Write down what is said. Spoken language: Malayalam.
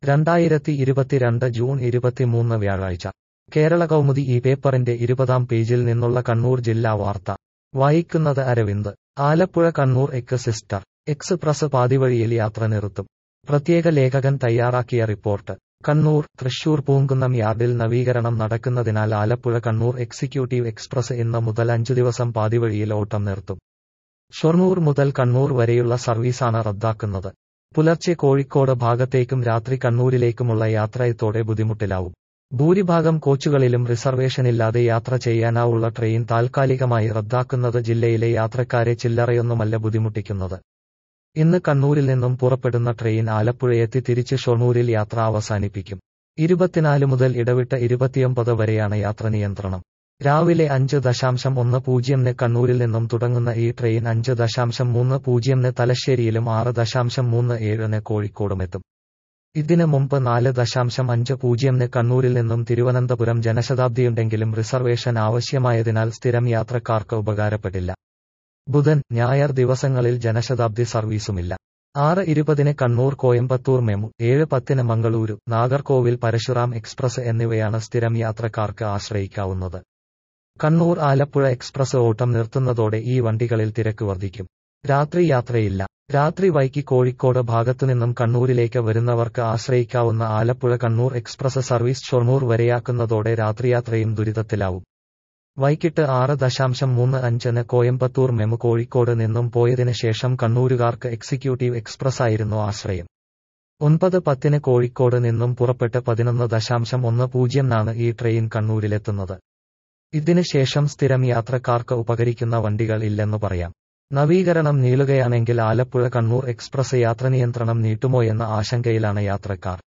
രണ്ടായിരത്തി ഇരുപത്തിരണ്ട് ജൂൺ ഇരുപത്തിമൂന്ന് വ്യാഴാഴ്ച കേരള കൗമുദി ഈ പേപ്പറിന്റെ ഇരുപതാം പേജിൽ നിന്നുള്ള കണ്ണൂർ ജില്ലാ വാർത്ത വായിക്കുന്നത് അരവിന്ദ് ആലപ്പുഴ കണ്ണൂർ എക്ക് സിസ്റ്റർ എക്സ്പ്രസ് പാതിവഴിയിൽ യാത്ര നിർത്തും പ്രത്യേക ലേഖകൻ തയ്യാറാക്കിയ റിപ്പോർട്ട് കണ്ണൂർ തൃശൂർ പൂങ്കുന്നം യാർഡിൽ നവീകരണം നടക്കുന്നതിനാൽ ആലപ്പുഴ കണ്ണൂർ എക്സിക്യൂട്ടീവ് എക്സ്പ്രസ് ഇന്ന് മുതൽ അഞ്ചു ദിവസം പാതിവഴിയിൽ ഓട്ടം നിർത്തും ഷൊർണൂർ മുതൽ കണ്ണൂർ വരെയുള്ള സർവീസാണ് റദ്ദാക്കുന്നത് പുലർച്ചെ കോഴിക്കോട് ഭാഗത്തേക്കും രാത്രി കണ്ണൂരിലേക്കുമുള്ള യാത്ര ഇതോടെ ബുദ്ധിമുട്ടിലാവും ഭൂരിഭാഗം കോച്ചുകളിലും റിസർവേഷനില്ലാതെ യാത്ര ചെയ്യാനാവുള്ള ട്രെയിൻ താൽക്കാലികമായി റദ്ദാക്കുന്നത് ജില്ലയിലെ യാത്രക്കാരെ ചില്ലറയൊന്നുമല്ല ബുദ്ധിമുട്ടിക്കുന്നത് ഇന്ന് കണ്ണൂരിൽ നിന്നും പുറപ്പെടുന്ന ട്രെയിൻ ആലപ്പുഴയെത്തി തിരിച്ച് ഷൊർണൂരിൽ യാത്ര അവസാനിപ്പിക്കും ഇരുപത്തിനാല് മുതൽ ഇടവിട്ട് ഇരുപത്തിയൊമ്പത് വരെയാണ് യാത്ര നിയന്ത്രണം രാവിലെ അഞ്ച് ദശാംശം ഒന്ന് പൂജ്യംന് കണ്ണൂരിൽ നിന്നും തുടങ്ങുന്ന ഈ ട്രെയിൻ അഞ്ച് ദശാംശം മൂന്ന് പൂജ്യംന് തലശ്ശേരിയിലും ആറ് ദശാംശം മൂന്ന് ഏഴിന് കോഴിക്കോടുമെത്തും ഇതിന് മുമ്പ് നാല് ദശാംശം അഞ്ച് പൂജ്യംന് കണ്ണൂരിൽ നിന്നും തിരുവനന്തപുരം ജനശതാബ്ദിയുണ്ടെങ്കിലും റിസർവേഷൻ ആവശ്യമായതിനാൽ സ്ഥിരം യാത്രക്കാർക്ക് ഉപകാരപ്പെട്ടില്ല ബുധൻ ഞായർ ദിവസങ്ങളിൽ ജനശതാബ്ദി സർവീസുമില്ല ആറ് ഇരുപതിന് കണ്ണൂർ കോയമ്പത്തൂർ മെമു ഏഴ് പത്തിന് മംഗളൂരു നാഗർകോവിൽ പരശുറാം എക്സ്പ്രസ് എന്നിവയാണ് സ്ഥിരം യാത്രക്കാർക്ക് ആശ്രയിക്കാവുന്നത് കണ്ണൂർ ആലപ്പുഴ എക്സ്പ്രസ് ഓട്ടം നിർത്തുന്നതോടെ ഈ വണ്ടികളിൽ തിരക്ക് വർദ്ധിക്കും രാത്രി യാത്രയില്ല രാത്രി വൈകി കോഴിക്കോട് ഭാഗത്തുനിന്നും കണ്ണൂരിലേക്ക് വരുന്നവർക്ക് ആശ്രയിക്കാവുന്ന ആലപ്പുഴ കണ്ണൂർ എക്സ്പ്രസ് സർവീസ് ഷൊർണൂർ വരെയാക്കുന്നതോടെ രാത്രിയാത്രയും ദുരിതത്തിലാവും വൈകിട്ട് ആറ് ദശാംശം മൂന്ന് അഞ്ചിന് കോയമ്പത്തൂർ മെമു കോഴിക്കോട് നിന്നും പോയതിനു ശേഷം കണ്ണൂരുകാർക്ക് എക്സിക്യൂട്ടീവ് എക്സ്പ്രസ് ആയിരുന്നു ആശ്രയം ഒൻപത് പത്തിന് കോഴിക്കോട് നിന്നും പുറപ്പെട്ട് പതിനൊന്ന് ദശാംശം ഒന്ന് പൂജ്യംനാണ് ഈ ട്രെയിൻ കണ്ണൂരിലെത്തുന്നത് ഇതിന് ശേഷം സ്ഥിരം യാത്രക്കാർക്ക് ഉപകരിക്കുന്ന വണ്ടികൾ ഇല്ലെന്നു പറയാം നവീകരണം നീളുകയാണെങ്കിൽ ആലപ്പുഴ കണ്ണൂർ എക്സ്പ്രസ് യാത്രനിയന്ത്രണം നീട്ടുമോയെന്ന ആശങ്കയിലാണ് യാത്രക്കാർ